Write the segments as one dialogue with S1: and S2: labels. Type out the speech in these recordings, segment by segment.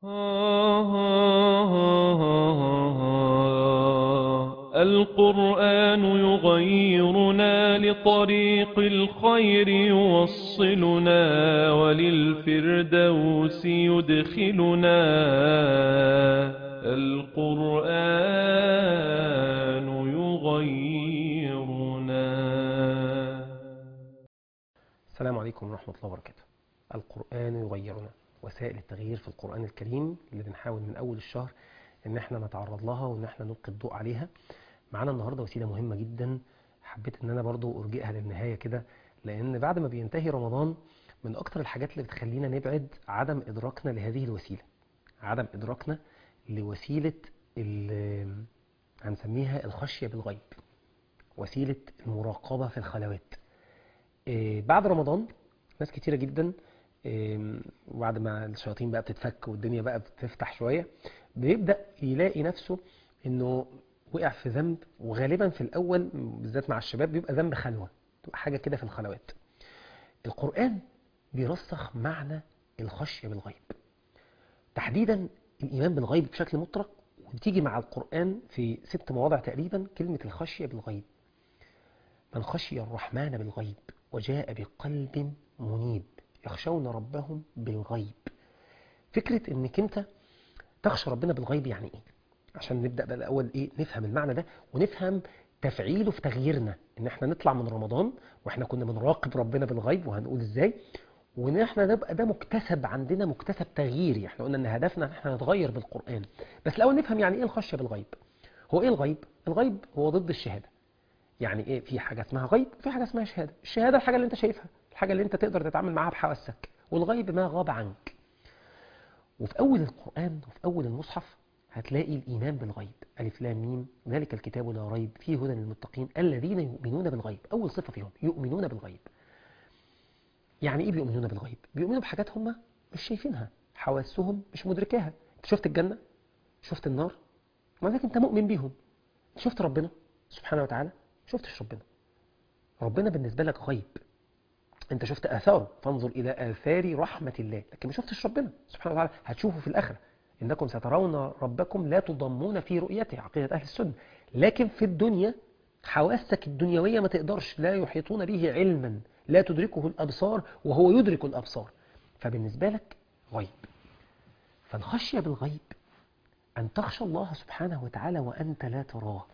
S1: القرآن يغيرنا لطريق الخير يوصلنا وللفردوس يدخلنا القرآن يغيرنا
S2: السلام عليكم ورحمة الله وبركاته القرآن يغيرنا وسائل التغيير في القرآن الكريم اللي بنحاول من أول الشهر إن احنا نتعرض لها وإن احنا نلقي الضوء عليها معانا النهاردة وسيلة مهمة جدا حبيت إن أنا برضو أرجئها للنهاية كده لأن بعد ما بينتهي رمضان من أكتر الحاجات اللي بتخلينا نبعد عدم إدراكنا لهذه الوسيلة عدم إدراكنا لوسيلة اللي هنسميها الخشية بالغيب وسيلة المراقبة في الخلوات إيه بعد رمضان ناس كتيرة جدا إيه وبعد ما الشياطين بقى بتتفك والدنيا بقى بتفتح شوية بيبدأ يلاقي نفسه انه وقع في ذنب وغالبا في الاول بالذات مع الشباب بيبقى ذنب خلوة تبقى حاجة كده في الخلوات القرآن بيرسخ معنى الخشية بالغيب تحديدا الإيمان بالغيب بشكل مطلق وتيجي مع القرآن في ست مواضع تقريبا كلمة الخشية بالغيب من خشي الرحمن بالغيب وجاء بقلب منيب يخشون ربهم بالغيب فكرة انك انت تخشى ربنا بالغيب يعني ايه عشان نبدأ بقى الاول ايه نفهم المعنى ده ونفهم تفعيله في تغييرنا ان احنا نطلع من رمضان واحنا كنا بنراقب ربنا بالغيب وهنقول ازاي وان احنا نبقى ده مكتسب عندنا مكتسب تغييري احنا قلنا ان هدفنا ان احنا نتغير بالقرآن بس الاول نفهم يعني ايه الخشية بالغيب هو ايه الغيب الغيب هو ضد الشهادة يعني ايه في حاجة اسمها غيب وفي حاجة اسمها شهادة الشهادة الحاجة اللي انت شايفها الحاجة اللي انت تقدر تتعامل معاها بحواسك والغيب ما غاب عنك وفي أول القرآن وفي أول المصحف هتلاقي الإيمان بالغيب ألف لام ميم ذلك الكتاب لا ريب فيه هدى للمتقين الذين يؤمنون بالغيب أول صفة فيهم يؤمنون بالغيب يعني إيه بيؤمنون بالغيب بيؤمنوا بحاجات هم مش شايفينها حواسهم مش مدركاها انت شفت الجنة شفت النار ما ذلك انت مؤمن بيهم شفت ربنا سبحانه وتعالى شفتش ربنا ربنا بالنسبة لك غيب انت شفت آثاره فانظر إلى آثار رحمة الله لكن ما شفتش ربنا سبحانه وتعالى هتشوفه في الآخرة إنكم سترون ربكم لا تضمون في رؤيته عقيدة أهل السنة لكن في الدنيا حواسك الدنيوية ما تقدرش لا يحيطون به علما لا تدركه الأبصار وهو يدرك الأبصار فبالنسبة لك غيب فالخشية بالغيب أن تخشى الله سبحانه وتعالى وأنت لا تراه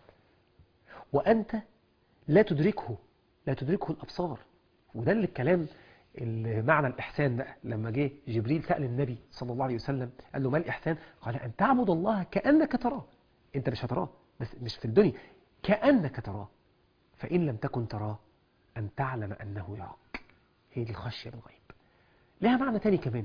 S2: وأنت لا تدركه لا تدركه الأبصار وده اللي الكلام معنى الإحسان بقى لما جه جبريل سأل النبي صلى الله عليه وسلم قال له ما الإحسان قال أن تعبد الله كأنك تراه أنت مش هتراه بس مش في الدنيا كأنك تراه فإن لم تكن تراه أن تعلم أنه يراك هي دي الخشية بالغيب لها معنى تاني كمان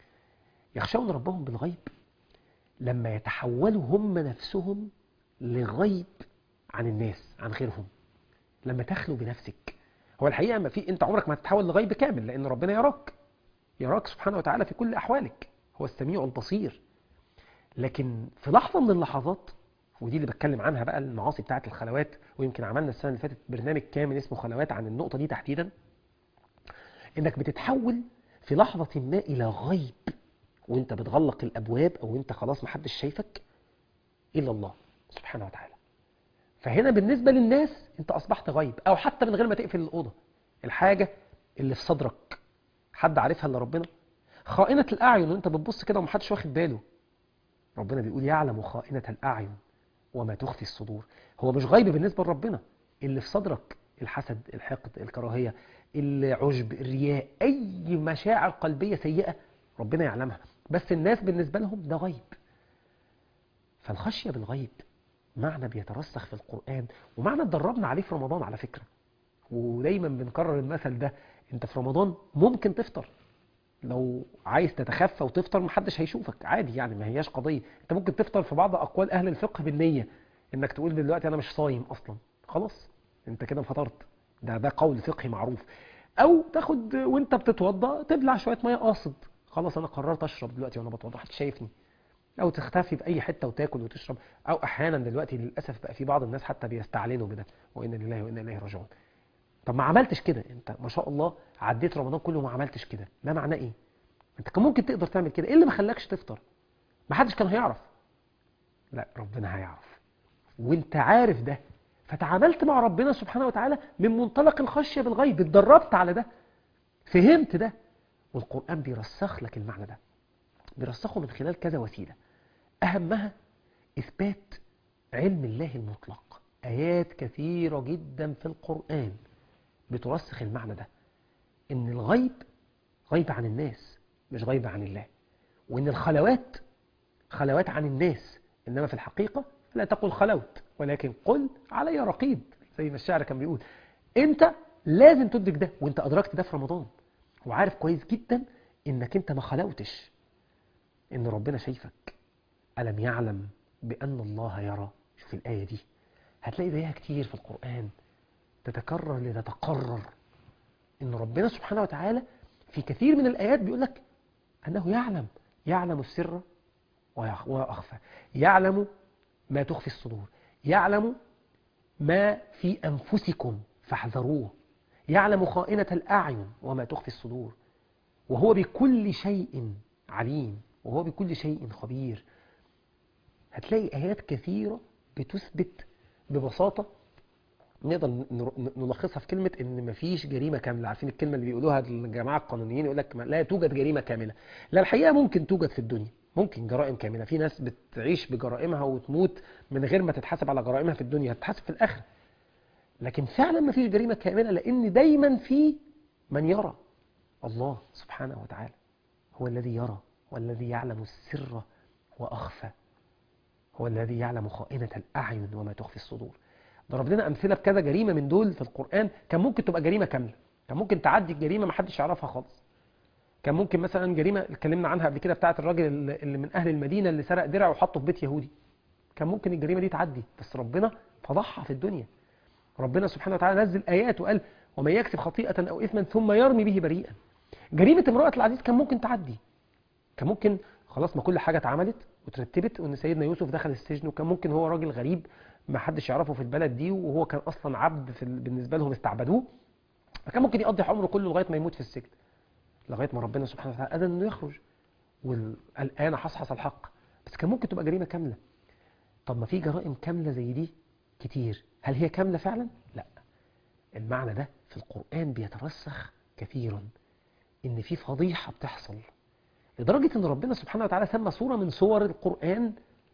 S2: يخشون ربهم بالغيب لما يتحولوا هم نفسهم لغيب عن الناس عن غيرهم لما تخلو بنفسك هو الحقيقة ما في انت عمرك ما هتتحول لغيب كامل لان ربنا يراك يراك سبحانه وتعالى في كل احوالك هو السميع البصير لكن في لحظة من اللحظات ودي اللي بتكلم عنها بقى المعاصي بتاعت الخلوات ويمكن عملنا السنة اللي فاتت برنامج كامل اسمه خلوات عن النقطة دي تحديدا انك بتتحول في لحظة ما الى غيب وانت بتغلق الابواب او انت خلاص محدش شايفك الا الله سبحانه وتعالى فهنا بالنسبة للناس انت اصبحت غيب او حتى من غير ما تقفل الأوضة الحاجة اللي في صدرك حد عارفها الا ربنا خائنة الأعين وانت بتبص كده ومحدش واخد باله ربنا بيقول يعلم خائنة الأعين وما تخفي الصدور هو مش غيب بالنسبة لربنا اللي في صدرك الحسد الحقد الكراهية العجب الرياء أي مشاعر قلبية سيئة ربنا يعلمها بس الناس بالنسبة لهم ده غيب فالخشية بالغيب معنى بيترسخ في القرآن ومعنى اتدربنا عليه في رمضان على فكرة ودايما بنكرر المثل ده انت في رمضان ممكن تفطر لو عايز تتخفى وتفطر محدش هيشوفك عادي يعني ما هياش قضية انت ممكن تفطر في بعض اقوال اهل الفقه بالنية انك تقول دلوقتي انا مش صايم اصلا خلاص انت كده فطرت ده ده قول فقهي معروف او تاخد وانت بتتوضى تبلع شوية مية قاصد خلاص انا قررت اشرب دلوقتي وانا بتوضى محدش شايفني او تختفي في اي حته وتاكل وتشرب او احيانا دلوقتي للاسف بقى في بعض الناس حتى بيستعلنوا بده وانا لله وانا اليه راجعون طب ما عملتش كده انت ما شاء الله عديت رمضان كله وما عملتش كده ده معناه ايه انت كان ممكن تقدر تعمل كده ايه اللي ما خلاكش تفطر محدش كان هيعرف لا ربنا هيعرف وانت عارف ده فتعاملت مع ربنا سبحانه وتعالى من منطلق الخشية بالغيب اتدربت على ده فهمت ده والقرآن بيرسخ لك المعنى ده بيرسخه من خلال كذا وسيلة أهمها إثبات علم الله المطلق آيات كثيرة جدا في القرآن بترسخ المعنى ده إن الغيب غيب عن الناس مش غيب عن الله وإن الخلوات خلوات عن الناس إنما في الحقيقة لا تقل خلوت ولكن قل علي رقيب زي ما الشاعر كان بيقول انت لازم تدرك ده وانت ادركت ده في رمضان وعارف كويس جدا انك انت ما خلوتش ان ربنا شايفك ألم يعلم بأن الله يرى شوف الآية دي هتلاقي زيها كتير في القرآن تتكرر لتتقرر ان ربنا سبحانه وتعالى في كثير من الآيات بيقول لك أنه يعلم يعلم السر وأخفى يعلم ما تخفي الصدور يعلم ما في أنفسكم فاحذروه يعلم خائنة الأعين وما تخفي الصدور وهو بكل شيء عليم وهو بكل شيء خبير هتلاقي آيات كثيرة بتثبت ببساطة نقدر نلخصها في كلمة إن مفيش جريمة كاملة عارفين الكلمة اللي بيقولوها الجماعة القانونيين يقول لك لا توجد جريمة كاملة لا الحقيقة ممكن توجد في الدنيا ممكن جرائم كاملة في ناس بتعيش بجرائمها وتموت من غير ما تتحاسب على جرائمها في الدنيا هتتحاسب في الآخرة لكن فعلا ما فيش جريمة كاملة لأن دايما في من يرى الله سبحانه وتعالى هو الذي يرى والذي يعلم السر وأخفى هو الذي يعلم خائنة الأعين وما تخفي الصدور ضرب لنا أمثلة بكذا جريمة من دول في القرآن كان ممكن تبقى جريمة كاملة كان ممكن تعدي الجريمة ما حدش يعرفها خالص كان ممكن مثلا جريمة اتكلمنا عنها قبل كده بتاعه الراجل اللي من أهل المدينة اللي سرق درع وحطه في بيت يهودي كان ممكن الجريمة دي تعدي بس ربنا فضحها في الدنيا ربنا سبحانه وتعالى نزل آيات وقال ومن يكسب خطيئة أو إثما ثم يرمي به بريئا جريمة امرأة العزيز كان ممكن تعدي كان ممكن خلاص ما كل حاجة اتعملت وترتبت وان سيدنا يوسف دخل السجن وكان ممكن هو راجل غريب ما حدش يعرفه في البلد دي وهو كان اصلا عبد في بالنسبه لهم استعبدوه فكان ممكن يقضي عمره كله لغايه ما يموت في السجن لغايه ما ربنا سبحانه وتعالى اذن انه يخرج والان حصحص الحق بس كان ممكن تبقى جريمه كامله طب ما في جرائم كامله زي دي كتير هل هي كامله فعلا لا المعنى ده في القران بيترسخ كثيرا ان في فضيحه بتحصل لدرجة ان ربنا سبحانه وتعالى سمى صورة من صور القرآن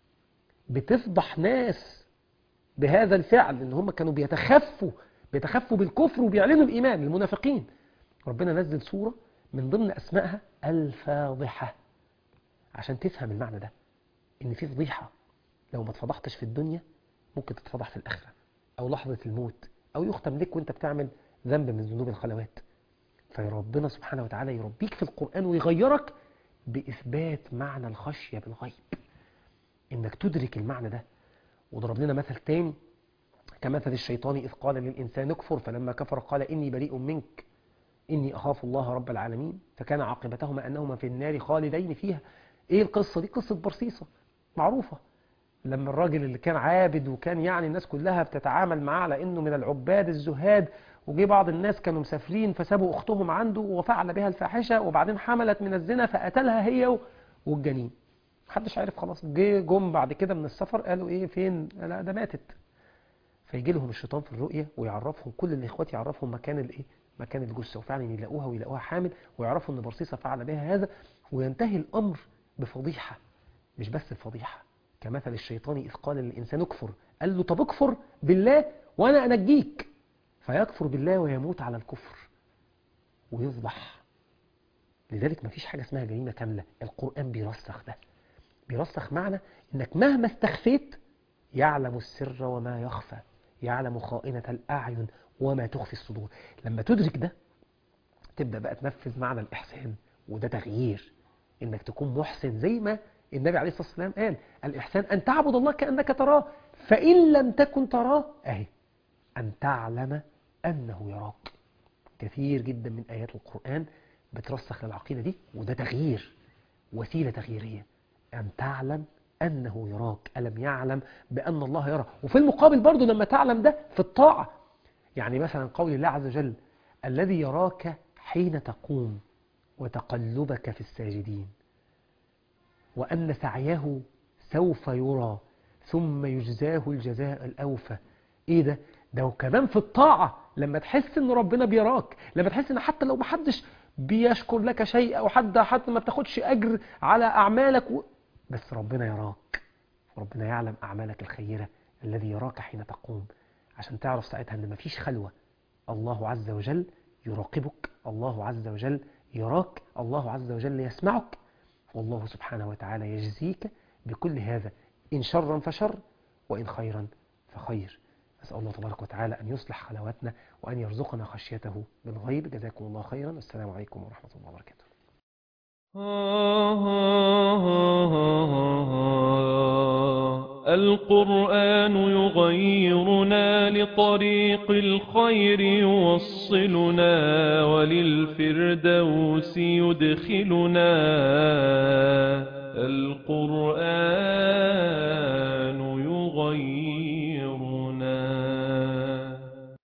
S2: بتفضح ناس بهذا الفعل ان هم كانوا بيتخفوا بيتخفوا بالكفر وبيعلنوا الإيمان المنافقين ربنا نزل صورة من ضمن أسمائها الفاضحة عشان تفهم المعنى ده ان في فضيحة لو ما اتفضحتش في الدنيا ممكن تتفضح في الآخرة أو لحظة الموت أو يختم لك وانت بتعمل ذنب من ذنوب الخلوات فربنا سبحانه وتعالى يربيك في القرآن ويغيرك بإثبات معنى الخشية بالغيب إنك تدرك المعنى ده وضرب لنا مثل تاني كمثل الشيطان إذ قال للإنسان اكفر فلما كفر قال إني بريء منك إني أخاف الله رب العالمين فكان عاقبتهما أنهما في النار خالدين فيها إيه القصة دي قصة برصيصة معروفة لما الراجل اللي كان عابد وكان يعني الناس كلها بتتعامل معاه على إنه من العباد الزهاد وجي بعض الناس كانوا مسافرين فسابوا أختهم عنده وفعل بها الفاحشة وبعدين حملت من الزنا فقتلها هي والجنين محدش عارف خلاص جه جم بعد كده من السفر قالوا ايه فين لا ده ماتت فيجي لهم الشيطان في الرؤية ويعرفهم كل الاخوات يعرفهم مكان الايه مكان الجثة وفعلا يلاقوها ويلاقوها حامل ويعرفوا ان برصيصة فعل بها هذا وينتهي الامر بفضيحة مش بس الفضيحة كمثل الشيطان إذ قال للإنسان اكفر قال له طب اكفر بالله وأنا أنجيك فيكفر بالله ويموت على الكفر ويفضح لذلك ما فيش حاجة اسمها جريمة كاملة القرآن بيرسخ ده بيرسخ معنى انك مهما استخفيت يعلم السر وما يخفى يعلم خائنة الأعين وما تخفي الصدور لما تدرك ده تبدأ بقى تنفذ معنى الإحسان وده تغيير انك تكون محسن زي ما النبي عليه الصلاة والسلام قال الإحسان أن تعبد الله كأنك تراه فإن لم تكن تراه أهي أن تعلم أنه يراك كثير جدا من آيات القرآن بترسخ العقيدة دي وده تغيير وسيلة تغييرية أن تعلم أنه يراك ألم يعلم بأن الله يرى وفي المقابل برضو لما تعلم ده في الطاعة يعني مثلا قول الله عز وجل الذي يراك حين تقوم وتقلبك في الساجدين وأن سعيه سوف يرى ثم يجزاه الجزاء الأوفى إيه ده؟ ده كمان في الطاعة لما تحس ان ربنا بيراك لما تحس ان حتى لو محدش بيشكر لك شيء او حد حتى ما بتاخدش اجر على اعمالك و... بس ربنا يراك ربنا يعلم اعمالك الخيرة الذي يراك حين تقوم عشان تعرف ساعتها ان مفيش خلوة الله عز وجل يراقبك الله عز وجل يراك الله عز وجل يسمعك والله سبحانه وتعالى يجزيك بكل هذا إن شرا فشر وإن خيرا فخير أسأل الله تبارك وتعالى أن يصلح خلواتنا وأن يرزقنا خشيته بالغيب جزاكم الله خيرا السلام عليكم ورحمة الله وبركاته
S1: القرآن يغيرنا لطريق الخير يوصلنا وللفردوس يدخلنا القرآن